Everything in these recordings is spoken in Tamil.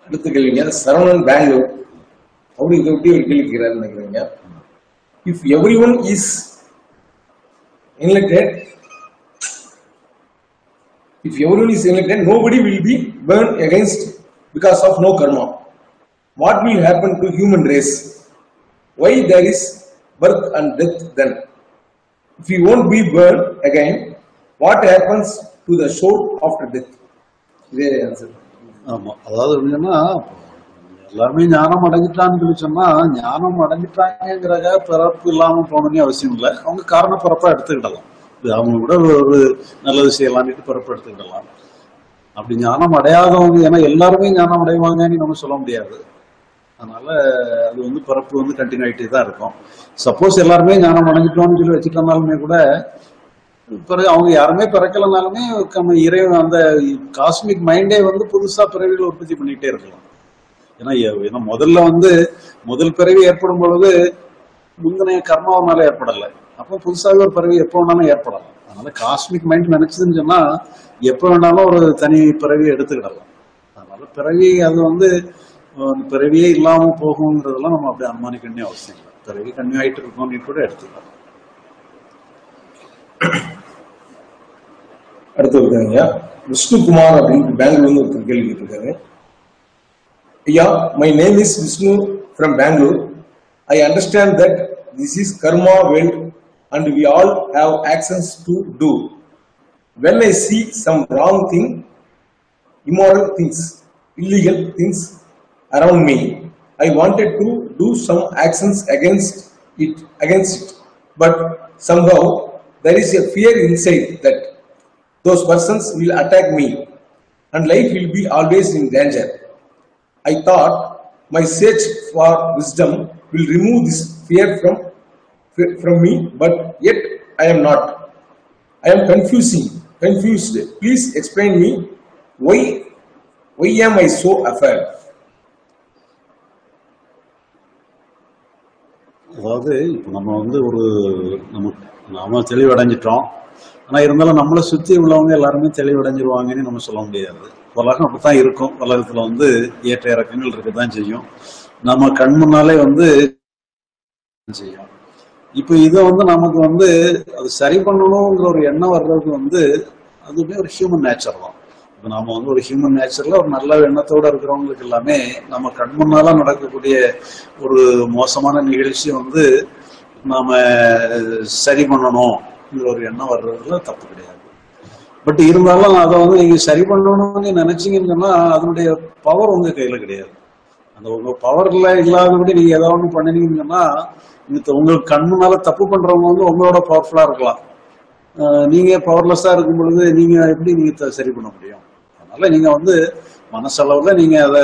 அடுத்த கேள்விங்க சரவணன் பெங்களூர் அவரு இதை ஒட்டி ஒரு கேள்வி கேட்கிறாரு நினைக்கிறீங்க if everyone is enlightened if everyone is enlightened nobody will be burned against because of no karma what will happen to human race why there is birth and death then if you won't be burned again what happens to the soul after death இதே ஆன்சர் ஆமா அதாவது எப்படின்னா எல்லாருமே ஞானம் அடைஞ்சிட்டான்னு சொல்லி சொன்னா ஞானம் அடைஞ்சிட்டாங்கிறத பிறப்பு இல்லாம போகணும்னு அவசியம் இல்லை அவங்க காரண பிறப்பா எடுத்துக்கிடலாம் இது அவங்க கூட ஒரு நல்லது செய்யலாம்னு பிறப்பு எடுத்துக்கிடலாம் அப்படி ஞானம் அடையாதவங்க ஏன்னா எல்லாருமே ஞானம் அடைவாங்கன்னு நம்ம சொல்ல முடியாது அதனால அது வந்து பிறப்பு வந்து கண்டினியூ ஆகிட்டே தான் இருக்கும் சப்போஸ் எல்லாருமே ஞானம் அடைஞ்சிட்டோம்னு சொல்லி வச்சுட்டோம்னாலுமே கூட பிறகு அவங்க யாருமே பிறக்கலனாலுமே நம்ம இறைவன் அந்த காஸ்மிக் மைண்டே வந்து புதுசா பிறவிகளை உற்பத்தி பண்ணிட்டே இருக்கலாம் ஏன்னா எ- ஏன்னா முதல்ல வந்து முதல் பிறவி ஏற்படும் பொழுது முந்தினைய கர்மாவனால ஏற்படல அப்போ புதுசாக ஒரு பிறவி எப்போ வேணாலும் ஏற்படலாம் அதனால காஸ்மிக் மைண்ட் நினைச்சதுன்னு சொன்னா எப்போ வேணாலும் ஒரு தனி பிறவி எடுத்துக்கிடலாம் அதனால பிறவி அது வந்து அஹ், பிறவியே இல்லாம போகுங்கிறதெல்லாம் நம்ம அப்படி அனுமானிக்க வேண்டிய அவசியம் இல்லை பிறவி கன்னியூ ஆயிட்டு இருக்கோம்னு கூட எடுத்துக்கலாம் அடுத்து இருக்காங்க விஷ்ணுகுமார் அப்படின்னு பெங்களூர்னு ஒருத்தர் கேள்வி கேட்டிருக்காரு ஐயா my name is Vishnu from Bangalore I understand that this is karma world and we all have actions to do when I see some wrong thing immoral things illegal things around me i wanted to do some actions against it against it but somehow there is a fear inside that those persons will attack me and life will be always in danger i thought my search for wisdom will remove this fear from from me but yet i am not I am confusing, confused. Please explain me why why am I so afraid? அதாவது இப்போ நம்ம வந்து ஒரு நம்ம நாம தெளிவடைஞ்சிட்டோம் ஆனா இருந்தாலும் நம்மளை சுத்தி உள்ளவங்க எல்லாருமே தெளிவடைஞ்சிருவாங்கன்னு நம்ம சொல்ல முடியாது உலகம் அப்படித்தான் இருக்கும் உலகத்துல வந்து ஏற்ற இறக்கங்கள் இருக்கத்தான் செய்யும் நம்ம கண் முன்னாலே வந்து செய்யும் இப்போ இதை வந்து நமக்கு வந்து அது சரி பண்ணணுங்கிற ஒரு எண்ணம் வர்றதுக்கு வந்து அதுவுமே ஒரு ஹியூமன் நேச்சர் தான் இப்போ நாம வந்து ஒரு ஹியூமன் நேச்சர்ல ஒரு நல்ல எண்ணத்தோட இருக்கிறவங்களுக்கு எல்லாமே நம்ம கண் முன்னால நடக்கக்கூடிய ஒரு மோசமான நிகழ்ச்சி வந்து நாம சரி பண்ணணும்ங்கிற ஒரு எண்ணம் வர்றதுல தப்பு கிடையாது பட் இருந்தாலும் அதை வந்து நீங்க சரி பண்ணணும்னு நினைச்சீங்கன்னு சொன்னா அதனுடைய பவர் உங்க கையில கிடையாது அந்த உங்க பவர்ல இல்லாதபடி நீங்க ஏதாவது ஒண்ணு பண்ணினீங்கன்னு சொன்னா இந்த உங்களுக்கு கண் முன்னால தப்பு பண்றவங்க வந்து உங்களோட பவர்ஃபுல்லா இருக்கலாம் அஹ் நீங்க பவர்லெஸ்ஸா இருக்கும் பொழுது நீங்க எப்படி நீங்க த- சரி பண்ண முடியும் அதனால நீங்க வந்து மனசளவுல நீங்க அதை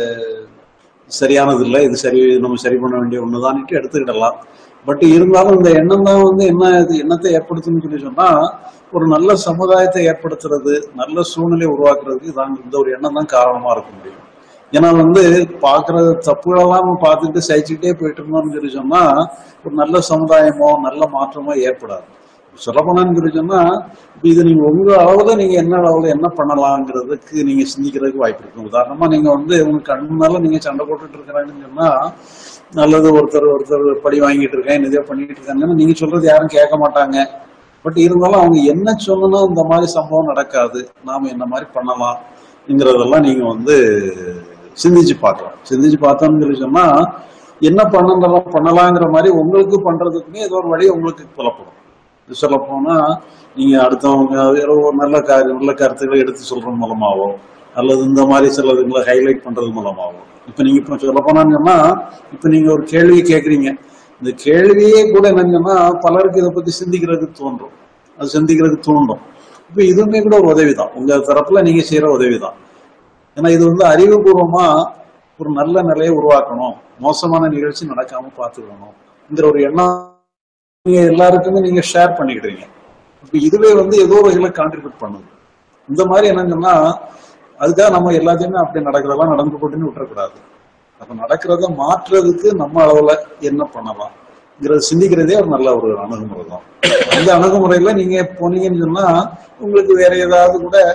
சரியானது இல்லை இது சரி நம்ம சரி பண்ண வேண்டிய ஒண்ணுதான்ட்டு எடுத்துக்கிடலாம் பட் இருந்தாலும் இந்த எண்ணம் தான் வந்து என்ன இது எண்ணத்தை ஏற்படுத்தும்னு சொல்லி சொன்னா ஒரு நல்ல சமுதாயத்தை ஏற்படுத்துறது நல்ல சூழ்நிலை உருவாக்குறதுக்கு தான் இந்த ஒரு எண்ணம் தான் காரணமா இருக்க முடியும் ஏன்னா வந்து பாக்குற தப்புகளெல்லாம் நம்ம பார்த்துட்டு சகிச்சுக்கிட்டே போயிட்டு இருந்தோம்னு சொல்லி சொன்னா ஒரு நல்ல சமுதாயமோ நல்ல மாற்றமோ ஏற்படாது சொல்ல போனான்னு சொல்லி சொன்னா இப்ப இது நீங்க உங்க அளவுல நீங்க என்ன அளவுல என்ன பண்ணலாங்கிறதுக்கு நீங்க சிந்திக்கிறதுக்கு வாய்ப்பு இருக்கும் உதாரணமா நீங்க வந்து உங்க கண் முன்னால நீங்க சண்டை போட்டுட்டு இருக்கிறாங்கன்னு சொன்னா நல்லது ஒருத்தர் ஒருத்தர் படி வாங்கிட்டு இருக்கேன் இதே பண்ணிட்டு இருக்காங்கன்னா நீங்க சொல்றது யாரும் கேட்க மாட்டாங்க பட் இருந்தாலும் அவங்க என்ன சொல்லணும் இந்த மாதிரி சம்பவம் நடக்காது நாம என்ன மாதிரி பண்ணலாம்ங்கிறதெல்லாம் நீங்க வந்து சிந்திச்சு பார்க்கலாம் சிந்திச்சு பார்த்தோம்னு சொல்லி சொன்னா என்ன பண்ணலாம் பண்ணலாங்கிற மாதிரி உங்களுக்கு பண்றதுக்குமே ஏதோ ஒரு வழி உங்களுக்கு புலப்படும் சொல்ல போனா நீங்க அடுத்தவங்க வேற ஒரு நல்ல காரியம் நல்ல கருத்துக்களை எடுத்து சொல்றது மூலமாவோ அல்லது இந்த மாதிரி சிலதுங்களை ஹைலைட் பண்றது மூலமாவோ இப்ப நீங்க இப்ப சொல்ல போனான்னு சொன்னா இப்ப நீங்க ஒரு கேள்வி கேக்குறீங்க இந்த கேள்வியே கூட என்னங்கன்னா பலருக்கு இதை பத்தி சிந்திக்கிறதுக்கு தோன்றும் அது சிந்திக்கிறதுக்கு தூண்டும் இப்ப இதுவுமே கூட ஒரு உதவிதான் உங்க தரப்புல நீங்க செய்யற உதவிதான் ஏன்னா இது வந்து அறிவுபூர்வமா ஒரு நல்ல நிலையை உருவாக்கணும் மோசமான நிகழ்ச்சி நடக்காம பார்த்துக்கணும்ங்கிற ஒரு எண்ணம் நீங்க எல்லாருக்குமே நீங்க ஷேர் பண்ணிக்கிடுறீங்க இப்ப இதுவே வந்து ஏதோ ஒரு வகையில கான்ட்ரிபியூட் பண்ணுது இந்த மாதிரி என்னங்கன்னா அதுக்காக நம்ம எல்லாத்தையுமே அப்படி நடக்கிறதெல்லாம் நடந்து போட்டுன்னு விட்டுறக்கூடாது அப்ப நடக்கிறத மாற்றுறதுக்கு நம்ம அளவுல என்ன பண்ணலாம்ங்கிறத சிந்திக்கிறதே ஒரு நல்ல ஒரு அணுகுமுறை தான் அந்த அணுகுமுறையில நீங்க போனீங்கன்னு சொன்னா உங்களுக்கு வேற ஏதாவது கூட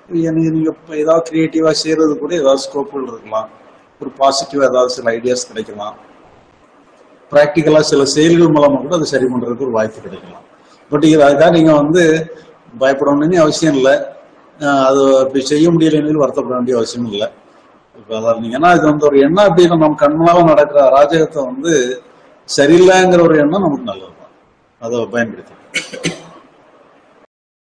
எனக்கு நீங்க இப்ப ஏதாவது கிரியேட்டிவா செய்யறது கூட ஏதாவது ஸ்கோப்புகள் இருக்கலாம் ஒரு பாசிட்டிவா ஏதாவது சில ஐடியாஸ் கிடைக்கலாம் ப்ராக்டிக்கலா சில செயல்கள் மூலமா கூட அதை சரி பண்றதுக்கு ஒரு வாய்ப்பு கிடைக்கலாம் பட் இது அதுக்காக நீங்க வந்து பயப்படணும்னு அவசியம் இல்லை அஹ் அது அப்படி செய்ய முடியலைன்னு வருத்தப்பட வேண்டிய அவசியம் இல்லை இப்போ அதான் நீங்க ஏன்னா இது வந்து ஒரு எண்ணம் அப்படின்னா நம்ம கண்மூலமா நடக்கிற அராஜகத்தை வந்து சரியில்லைங்கிற ஒரு எண்ணம் நமக்கு நல்லது தான் அதை பயன்படுத்தி